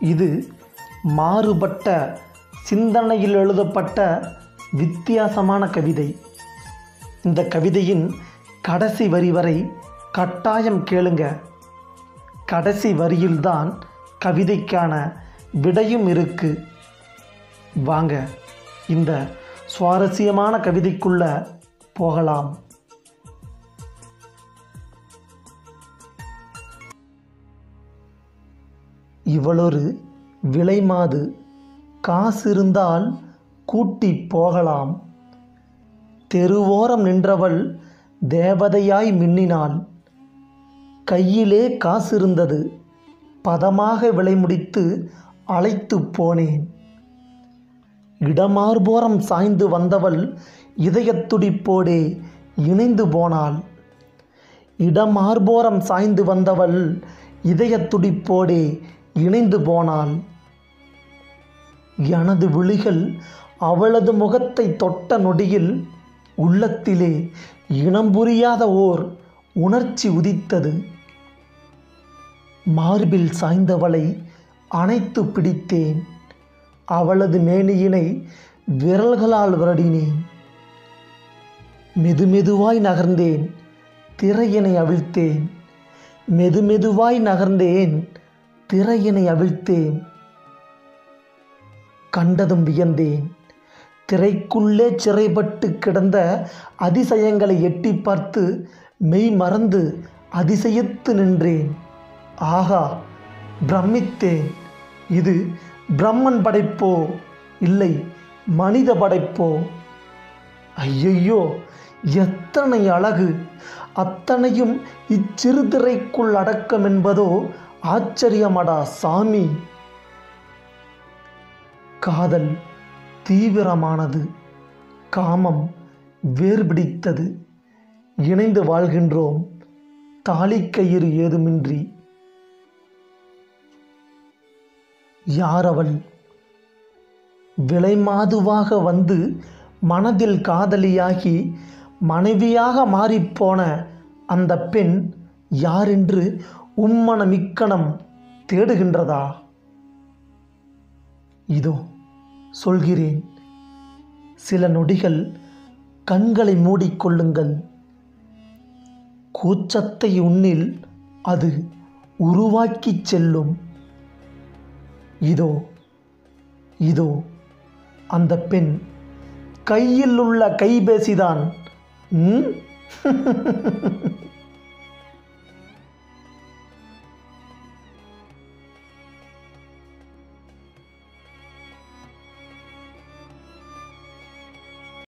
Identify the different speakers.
Speaker 1: இது மாறுபட்ட சிந்தனையில் எழுதப்பட்ட வித்தியாசமான கவிதை இந்த கவிதையின் கடைசி வரி வரை கட்டாயம் கேளுங்க கடைசி வரியில்தான் கவிதைக்கான விடையும் இருக்கு வாங்க இந்த சுவாரஸ்யமான கவிதைக்குள்ள போகலாம் இவளொரு விலைமாது காசு இருந்தால் கூட்டி போகலாம் தெருவோரம் நின்றவள் தேவதையாய் மின்னினாள் கையிலே காசு இருந்தது பதமாக விலை முடித்து அழைத்து போனேன் இடமார்போரம் சாய்ந்து வந்தவள் இதயத் துடிப்போடே இணைந்து போனாள் இடமார்போரம் சாய்ந்து வந்தவள் இதயத் துடிப்போடே இணைந்து போனாள் எனது விழிகள் அவளது முகத்தை தொட்ட நொடியில் உள்ளத்திலே இனம் புரியாத ஓர் உணர்ச்சி உதித்தது மார்பில் சாய்ந்தவளை அணைத்து பிடித்தேன் அவளது மேனியினை விரல்களால் வருடினேன் மெதுமெதுவாய் நகர்ந்தேன் திரையினை அவிழ்த்தேன் மெதுமெதுவாய் நகர்ந்தேன் திரையினை அவிழ்த்தேன் கண்டதும் வியந்தேன் திரைக்குள்ளே சிறைப்பட்டு கிடந்த அதிசயங்களை எட்டி பார்த்து மெய் மறந்து அதிசயித்து நின்றேன் ஆகா பிரமித்தேன் இது பிரம்மன் படைப்போ இல்லை மனித படைப்போ ஐயையோ எத்தனை அழகு அத்தனையும் இச்சிறு திரைக்குள் அடக்கம் என்பதோ ஆச்சரியமடா சாமி காதல் தீவிரமானது காமம் வேர்பிடித்தது இணைந்து வாழ்கின்றோம் தாலிக்கயிறு ஏதுமின்றி யார் அவள் விலைமாதுவாக வந்து மனதில் காதலியாகி மனைவியாக மாறிப்போன அந்த பெண் யாரென்று உம்மன மிக்கணம் தேடுகின்றதா இதோ சொல்கிறேன் சில நொடிகள் கண்களை மூடிக்கொள்ளுங்கள் கூச்சத்தை உன்னில் அது உருவாக்கிச் செல்லும் இதோ இதோ அந்த பெண் கையில் உள்ள கைபேசிதான் ம்?